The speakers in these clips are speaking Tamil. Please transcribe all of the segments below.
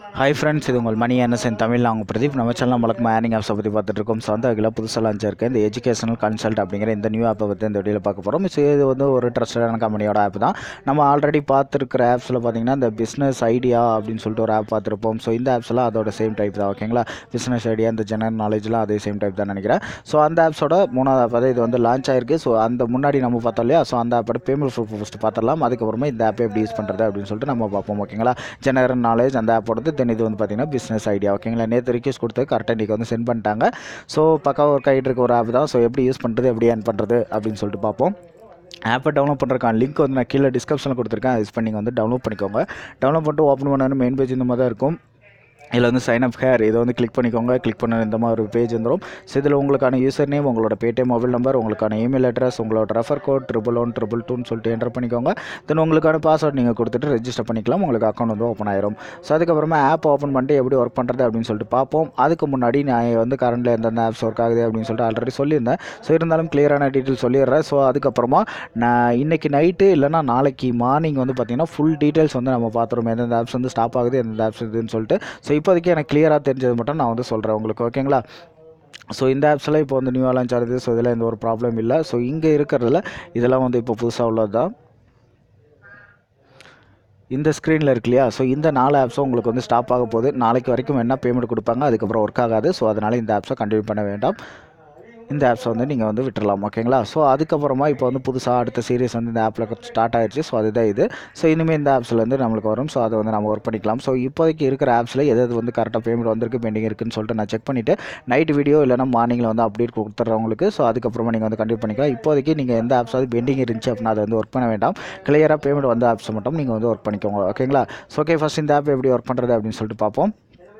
ஹாய் ஃப்ரெண்ட்ஸ் இது உங்கள் மணி என்எஸ்என் தமிழ் அவங்க பிரதீப் நம்ம சேனல் வழக்கமாக ஏர்னிங் ஆப்ஸை பற்றி பார்த்துட்டு இருக்கோம் ஸோ அந்த வகையில் புதுசாக லான்ச் இருக்க இந்த எஜுகேஷனல் கன்சல்ட் அப்படிங்கிற இந்த நியூ ஆப்பை பற்றி இந்த வீடியோவில் பார்க்க போகிறோம் ஸோ இது வந்து ஒரு ட்ரஸ்டடான கம்பெனியோட ஆப் தான் நம்ம ஆல்ரெடி பார்த்துருக்கிற ஆப்ஸில் பார்த்தீங்கன்னா இந்த பிஸ்னஸ் ஐடியா அப்படின்னு சொல்லிட்டு ஒரு ஆப் பார்த்துருப்போம் ஸோ இந்த ஆப்ஸ்லாம் அதோட சேம் டைப் தான் ஓகேங்களா பிஸ்னஸ் ஐடியா இந்த ஜெனரல் நாலேஜ்லாம் அதே சேம் டைப் தான் நினைக்கிறேன் ஸோ அந்த ஆப்ஸோட மூணாவது ஆப் தான் இது வந்து லான்ச் ஆயிருக்கு ஸோ அந்த முன்னாடி நம்ம பார்த்தோம் இல்லையா ஸோ அந்த ஆப்போட பேமெண்ட் ப்ரூஃப் ஃபஸ்ட்டு பார்த்துடலாம் அதுக்கப்புறமா இந்த ஆப்பை எப்படி யூஸ் பண்ணுறது அப்படின்னு சொல்லிட்டு நம்ம பார்ப்போம் ஓகேங்களா ஜெனரல் நாலேஜ் அந்த ஆப்போடது தென் இது வந்து பார்த்தீங்கன்னா பிஸ்னஸ் ஐடியா ஓகேங்களா நேற்று ரிக்வஸ்ட் கொடுத்து கரெக்டாக இன்றைக்கி வந்து சென்ட் பண்ணிட்டாங்க ஸோ பக்காவாக ஒர்க் ஆகிட்டு இருக்க ஒரு ஆப் தான் ஸோ எப்படி யூஸ் பண்ணுறது எப்படி ஏர்ன் பண்ணுறது அப்படின்னு சொல்லிட்டு பார்ப்போம் ஆப்பை டவுன்லோட் பண்ணுறக்கான லிங்க் வந்து நான் கீழே டிஸ்கிரிப்ஷனில் கொடுத்துருக்கேன் யூஸ் பண்ணி வந்து டவுன்லோட் பண்ணிக்கோங்க டவுன்லோட் பண்ணிட்டு ஓப்பன் பண்ணணும் மெயின் பேஜ் இந்த மாதிரி தான் இருக்கும் இதில் வந்து சைன் அப் ஹேர் இதை வந்து கிளிக் பண்ணிக்கோங்க கிளிக் பண்ண இந்த மாதிரி ஒரு பேஜ் வந்துடும் ஸோ இதில் உங்களுக்கான யூசர் நேம் உங்களோட பேடிஎம் மொபைல் நம்பர் உங்களுக்கான இமெயில் அட்ரஸ் உங்களோட refer code triple one triple டூன்னு சொல்லிட்டு என்டர் பண்ணிக்கோங்க தென் உங்களுக்கான பாஸ்வேர்ட் நீங்கள் கொடுத்துட்டு ரெஜிஸ்டர் பண்ணிக்கலாம் உங்களுக்கு அக்கௌண்ட் வந்து ஓப்பன் ஆயிரும் ஸோ அதுக்கப்புறமா ஆப் ஓப்பன் பண்ணிட்டு எப்படி ஒர்க் பண்ணுறது அப்படின்னு சொல்லிட்டு பார்ப்போம் அதுக்கு முன்னாடி நான் வந்து கரண்டில் எந்தெந்த ஆப்ஸ் ஒர்க் ஆகுது அப்படின்னு சொல்லிட்டு ஆல்ரெடி சொல்லியிருந்தேன் ஸோ இருந்தாலும் கிளியரான டீட்டெயில் சொல்லிடுறேன் ஸோ அதுக்கப்புறமா நான் இன்றைக்கி நைட்டு இல்லைனா நாளைக்கு மார்னிங் வந்து பார்த்தீங்கன்னா ஃபுல் டீட்டெயில்ஸ் வந்து நம்ம பார்த்துருவோம் எந்தெந்த ஆப்ஸ் வந்து ஸ்டாப் ஆகுது எந்தெந்த ஆப்ஸ் இதுன்னு சொல்லிட்டு ஸோ இப்போதைக்கு எனக்கு கிளியராக தெரிஞ்சது மட்டும் நான் வந்து சொல்கிறேன் உங்களுக்கு ஓகேங்களா ஸோ இந்த ஆப்ஸ்லாம் இப்போ வந்து நியூவாக லான்ச் ஆகுது ஸோ இதில் எந்த ஒரு ப்ராப்ளம் இல்லை ஸோ இங்கே இருக்கிறதுல இதெல்லாம் வந்து இப்போ புதுசாக உள்ளது தான் இந்த ஸ்க்ரீனில் இருக்கு இல்லையா ஸோ இந்த நாலு ஆப்ஸும் உங்களுக்கு வந்து ஸ்டாப் ஆக போகுது நாளைக்கு வரைக்கும் என்ன பேமெண்ட் கொடுப்பாங்க அதுக்கப்புறம் ஒர்க் ஆகாது ஸோ அதனால் இந்த ஆப்ஸை கண்டினியூ பண்ண வேண்டாம் இந்த ஆப்ஸை வந்து நீங்கள் வந்து விட்டுறலாம் ஓகேங்களா ஸோ அதுக்கப்புறமா இப்போ வந்து புதுசாக அடுத்த சீரிஸ் வந்து இந்த ஆப்பில் ஸ்டார்ட் ஆயிடுச்சு ஸோ அதுதான் இது ஸோ இனிமேல் இந்த ஆப்ஸ்லேருந்து நம்மளுக்கு வரும் ஸோ அதை வந்து நம்ம ஒர்க் பண்ணிக்கலாம் ஸோ இப்போதைக்கு இருக்கிற ஆப்ஸில் எது எது வந்து கரெக்டாக பேமெண்ட் வந்திருக்கு பெண்டிங் இருக்குன்னு சொல்லிட்டு நான் செக் பண்ணிவிட்டு நைட் வீடியோ இல்லைனா மார்னிங்கில் வந்து அப்டேட் கொடுத்துட்றவங்களுக்கு ஸோ அதுக்கப்புறமா நீங்கள் வந்து கண்டினியூ பண்ணிக்கலாம் இப்போதைக்கு நீங்கள் எந்த ஆப்ஸ் வந்து பெண்டிங் இருந்துச்சு அப்படின்னா அதை வந்து ஒர்க் பண்ண வேண்டாம் கிளியராக பேமெண்ட் வந்த ஆப்ஸ் மட்டும் நீங்கள் வந்து ஒர்க் பண்ணிக்கோங்க ஓகேங்களா ஸோ ஓகே ஃபஸ்ட் இந்த ஆப் எப்படி ஒர்க் பண்ணுறது அப்படின்னு சொல்லிட்டு பார்ப்போம்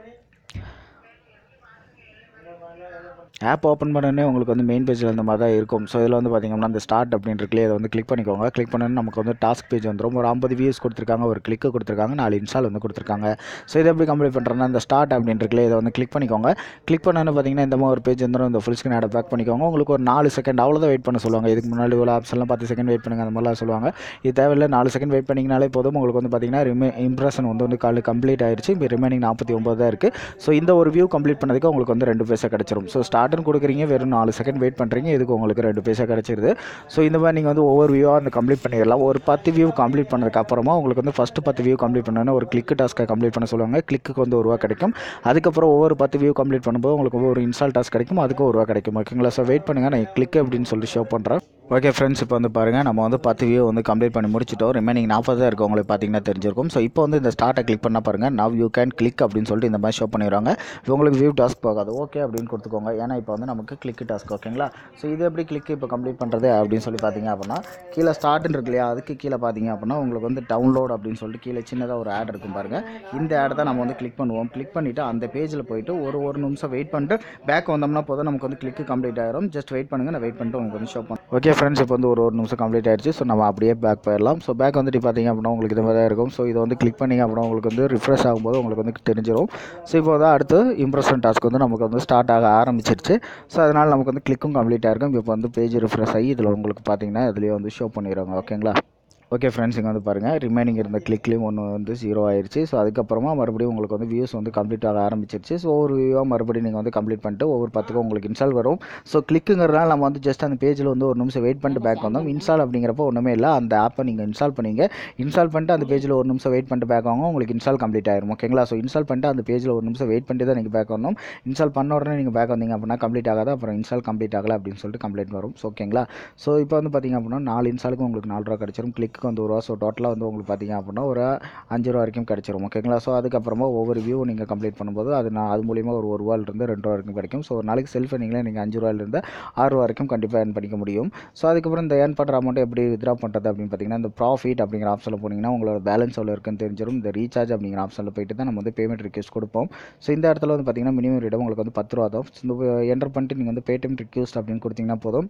ஆப் ஓப்பன் பண்ணனே உங்களுக்கு வந்து மெயின் பேஜில் இந்த மாதிரி தான் இருக்கும் ஸோ இதில் வந்து பார்த்தீங்கன்னா இந்த ஸ்டார்ட் அப்படின்னு இருக்குல்லையே அதை வந்து கிளிக் பண்ணிக்கோங்க கிளிக் பண்ணணும் நமக்கு வந்து டாஸ்க் பேஜ் வந்துடும் ஒரு ஐம்பது வியூஸ் கொடுத்துருக்காங்க ஒரு கிளிக்கு கொடுத்துருக்காங்க நாலு இன்ஸ்டால் வந்து கொடுத்துருக்காங்க ஸோ இதை எப்படி கம்ப்ளீட் பண்ணுறேன்னா இந்த ஸ்டார்ட் அப்படின்னு இருக்குல்ல இதை வந்து கிளிக் பண்ணிக்கோங்க கிளிக் பண்ணணும் பார்த்தீங்கன்னா இந்த மாதிரி ஒரு பேஜ் வந்துடும் இந்த ஃபுல் ஸ்க்ரீன் ஆடை பேக் பண்ணிக்கோங்க உங்களுக்கு ஒரு நாலு செகண்ட் அவ்வளோதான் வெயிட் பண்ண சொல்லுவாங்க இதுக்கு முன்னாடி உள்ள ஆப்ஸ் எல்லாம் பத்து செகண்ட் வெயிட் பண்ணுங்க அந்த மாதிரிலாம் சொல்லுவாங்க இது தேவையில்லை நாலு செகண்ட் வெயிட் பண்ணிங்கனாலே போதும் உங்களுக்கு வந்து பார்த்தீங்கன்னா ரிமே இம்ப்ரெஷன் வந்து வந்து கால் கம்ப்ளீட் ஆயிடுச்சு இப்போ ரிமைனிங் நாற்பத்தி ஒம்பது தான் இருக்குது ஸோ இந்த ஒரு வியூ கம்ப்ளீட் பண்ணதுக்கு உங்களுக்கு வந்து ரெண்டு பைசா கிடச்சிரும் ஸோ ஸ்டார்ட்னு கொடுக்குறீங்க வெறும் நாலு செகண்ட் வெயிட் பண்ணுறீங்க இதுக்கு உங்களுக்கு ரெண்டு பைசா கிடச்சிருது ஸோ இந்த மாதிரி நீங்கள் வந்து ஒவ்வொரு வியூவாக வந்து கம்ப்ளீட் பண்ணிடலாம் ஒரு பத்து வியூ கம்ப்ளீட் பண்ணதுக்கு அப்புறமா உங்களுக்கு வந்து ஃபஸ்ட்டு பத்து வியூ கம்ப்ளீட் பண்ணணும் ஒரு கிளிக் டாஸ்க்கை கம்ப்ளீட் பண்ண சொல்லுவாங்க கிளிக்கு வந்து ஒரு ரூபா கிடைக்கும் அதுக்கப்புறம் ஒவ்வொரு பத்து வியூ கம்ப்ளீட் பண்ணும்போது உங்களுக்கு ஒரு இன்ஸ்டால் டாஸ்க் கிடைக்கும் அதுக்கு ஒரு ரூபா கிடைக்கும் ஓகேங்களா ஸோ வெயிட் பண்ணுங்கள் நான் கிளிக் அப்படின்னு சொல்லி ஷோ பண்ணுறேன் ஓகே ஃப்ரெண்ட்ஸ் இப்போ வந்து பாருங்கள் நம்ம வந்து பத்து வியூ வந்து கம்ப்ளீட் பண்ணி முடிச்சிட்டோம் ரிமைனிங் நாற்பது தான் இருக்குது உங்களுக்கு பார்த்தீங்கன்னா தெரிஞ்சிருக்கும் ஸோ இப்போ வந்து இந்த ஸ்டார்ட்டை கிளிக் பண்ண பாருங்கள் நவ் யூ கேன் கிளிக் அப்படின்னு சொல்லிட்டு இந்த மாதிரி ஷோ பண்ணிடுவாங்க உங்களுக்கு வியூ டாஸ்க் போகாது ஓகே அப்படின்னு கொடுத்துக்கோங்க ஏன்னா இப்போ வந்து நமக்கு கிளிக் டாஸ்க் ஓகேங்களா ஸோ இது எப்படி கிளிக் இப்போ கம்ப்ளீட் பண்ணுறது அப்படின்னு சொல்லி பார்த்தீங்க அப்படின்னா கீழே ஸ்டார்ட்னு இருக்கு இல்லையா அதுக்கு கீழே பார்த்தீங்க அப்படின்னா உங்களுக்கு வந்து டவுன்லோட் அப்படின்னு சொல்லிட்டு கீழே சின்னதாக ஒரு ஆட் இருக்கும் பாருங்கள் இந்த ஆட் தான் நம்ம வந்து கிளிக் பண்ணுவோம் கிளிக் பண்ணிவிட்டு அந்த பேஜில் போயிட்டு ஒரு ஒரு நிமிஷம் வெயிட் பண்ணிட்டு பேக் வந்தோம்னா போதும் நமக்கு வந்து கிளிக் கம்ப்ளீட் ஆயிரும் ஜஸ்ட் வெயிட் பண்ணுங்கள் நான் வெயிட் பண்ணிட்டு உங்களுக்கு வந்து ஷோ பண்ணுறேன் ஓகே ஃப்ரெண்ட்ஸ் இப்போ வந்து ஒரு ஒரு நிமிஷம் கம்ப்ளீட் ஆயிடுச்சு ஸோ நம்ம அப்படியே பேக் போயிடலாம் ஸோ பேக் வந்துட்டு பார்த்தீங்க அப்படின்னா உங்களுக்கு இது மாதிரி தான் இருக்கும் ஸோ இதை வந்து கிளிக் பண்ணிங்க அப்படின்னா உங்களுக்கு வந்து ரிஃப்ரெஷ் ஆகும்போது உங்களுக்கு வந்து தெரிஞ்சிடும் ஸோ இப்போ தான் அடுத்து இம்ப்ரெஷன் டாஸ்க் வந்து நமக்கு வந்து ஸ்டார்ட் ஆக ஆரம்பிச்சிருச்சு ஸோ அதனால் நமக்கு வந்து கிளிக்கும் கம்ப்ளீட் ஆகிருக்கும் இப்போ வந்து பேஜ் ரிஃப்ரெஷ் ஆகி இதில் உங்களுக்கு பார்த்தீங்கன்னா இதுலேயே வந்து ஷோ பண்ணிடுவாங்க ஓகேங்களா ஓகே ஃப்ரெண்ட்ஸ் இங்கே வந்து பாருங்கள் ரிமைனிங் இருந்த கிளிக்லேயும் ஒன்று வந்து ஜீரோ ஆயிடுச்சு ஸோ அதுக்கப்புறமா மறுபடியும் உங்களுக்கு வந்து வியூஸ் வந்து கம்ப்ளீட் ஆக ஆரம்பிச்சிருச்சு ஸோ ஒவ்வொரு வியூவாக மறுபடியும் நீங்கள் வந்து கம்ப்ளீட் பண்ணிட்டு ஒவ்வொரு பத்துக்கும் உங்களுக்கு இன்ஸ்டால் வரும் ஸோ கிளிக்குங்கிறதுனால நம்ம வந்து ஜஸ்ட் அந்த பேஜில் வந்து ஒரு நிமிஷம் வெயிட் பண்ணிட்டு பேக் வந்தோம் இன்ஸ்டால் அப்படிங்கிறப்போ ஒன்றுமே இல்லை அந்த ஆப்பை நீங்கள் இன்ஸ்டால் பண்ணீங்க இன்ஸ்டால் பண்ணிட்டு அந்த பேஜில் ஒரு நிமிஷம் வெயிட் பண்ணிட்டு பேக் வாங்க உங்களுக்கு இன்ஸ்டால் கம்ப்ளீட் ஆயிரும் ஓகேங்களா ஸோ இன்ஸ்டால் பண்ணிட்டு அந்த பேஜில் ஒரு நிமிஷம் வெயிட் பண்ணிட்டு தான் நீங்கள் பேக் வரணும் இன்ஸ்டால் பண்ண உடனே நீங்கள் பேக் வந்தீங்க அப்படின்னா கம்ப்ளீட் ஆகாது அப்புறம் இன்ஸ்டால் கம்ப்ளீட் ஆகலை அப்படின்னு சொல்லிட்டு கம்ப்ளைண்ட் வரும் ஸோ ஓகேங்களா ஸோ இப்போ வந்து பார்த்தீங்க அப்படின்னா நாலு இன்ஸ்டாலுக்கு உங்களுக்கு நாலு ரூபா கிடச்சிரும் கிளிக்கு வந்து ஒரு ரூபா ஸோ டோட்டலாக வந்து உங்களுக்கு பார்த்தீங்க அப்படின்னா ஒரு அஞ்சு ரூபா வரைக்கும் கிடச்சிரும் ஓகேங்களா ஸோ அதுக்கப்புறமா ஒவ்வொரு வியூ நீங்கள் கம்ப்ளீட் பண்ணும்போது அது நான் அது மூலிமா ஒரு ஒரு ரூபாயிலிருந்து ரெண்டு ரூபா வரைக்கும் கிடைக்கும் ஸோ ஒரு நாளைக்கு செல்ஃப் நீங்களே நீங்கள் அஞ்சு ரூபாயிலிருந்து ஆறு ரூபா வரைக்கும் கண்டிப்பாக ஏர்ன் பண்ணிக்க முடியும் ஸோ அதுக்கப்புறம் இந்த ஏர்ன் பண்ணுற அமௌண்ட்டை எப்படி வித்ரா பண்ணுறது அப்படின்னு பார்த்தீங்கன்னா இந்த ப்ராஃபிட் அப்படிங்கிற ஆப்ஷனில் போனீங்கன்னா உங்களோட பேலன்ஸ் எவ்வளோ இருக்குன்னு தெரிஞ்சிடும் இந்த ரீசார்ஜ் அப்படிங்கிற ஆப்ஷனில் போயிட்டு தான் நம்ம வந்து பேமெண்ட் ரிக்வஸ்ட் கொடுப்போம் ஸோ இந்த இடத்துல வந்து பார்த்தீங்கன்னா மினிமம் ரேட் உங்களுக்கு வந்து பத்து ரூபா தான் இந்த என்டர் பண்ணிட்டு நீங்கள் வந்து பேடிஎம் ரிக்வஸ்ட் அப்படின்னு கொடுத்தீங்கன்னா போதும்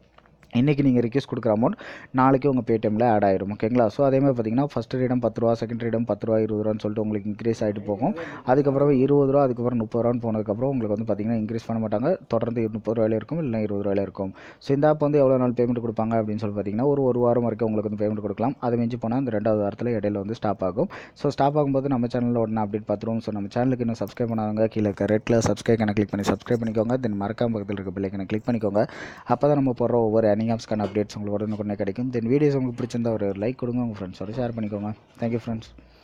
இன்றைக்கி நீங்கள் ரிக்வஸ்ட் கொடுக்குற அமௌண்ட் நாளைக்கு உங்கள் பேடிஎம்மில் ஆட் ஆயிரும் ஓகேங்களா ஸோ அதே மாதிரி பார்த்தீங்கன்னா ஃபஸ்ட் ரீடம் பத்து ரூபா செகண்ட் ரீடம் பத்து ரூபா இருபது ரூபான்னு சொல்லிட்டு உங்களுக்கு இன்க்ரீஸ் ஆகிட்டு போகும் அதுக்கப்புறம் இருபது ரூபா அதுக்கப்புறம் முப்பது ரூபான்னு போனதுக்கப்புறம் உங்களுக்கு வந்து பார்த்தீங்கன்னா இன்க்ரீஸ் பண்ண மாட்டாங்க தொடர்ந்து முப்பது ரூபாயில இருக்கும் இல்லை இருபது ரூபாயில இருக்கும் ஸோ இந்த ஆப் வந்து எவ்வளோ நாள் பேமெண்ட் கொடுப்பாங்க அப்படின்னு சொல்லி பார்த்தீங்கன்னா ஒரு ஒரு வாரம் வரைக்கும் உங்களுக்கு வந்து பேமெண்ட் கொடுக்கலாம் அதை மிஞ்சி போனால் அந்த ரெண்டாவது வாரத்தில் இடையில வந்து ஸ்டாப் ஆகும் ஸோ ஸ்டாப் ஆகும்போது நம்ம சேனலில் உடனே அப்டேட் பார்த்துருவோம் ஸோ நம்ம சேனலுக்கு இன்னும் சப்ஸ்கிரைப் பண்ணாதவங்க கீழே இருக்க ரெட் கலர் சப்ஸ்கிரைப் கணக்கு கிளிக் பண்ணி சப்ஸ்கிரைப் பண்ணிக்கோங்க தென் மறக்காம பக்கத்தில் இருக்க பிள்ளைக்கனை கிளிக் பண்ணிக்கோங்க அப்போ தான் நம்ம போடுற ஒவ்வொரு அனிங் ஆப்ஸ்க்கான அப்டேட்ஸ் உங்களுக்கு உடனுக்குடனே கிடைக்கும் தென் வீடியோஸ் உங்களுக்கு பிடிச்சிருந்தா ஒரு லைக் கொடுங்க உங்கள் ஃப்ரெண்ட்ஸோட ஷேர் பண்ணிக்கோங்க தேங்க்யூ ஃப்ரெண்ட்ஸ்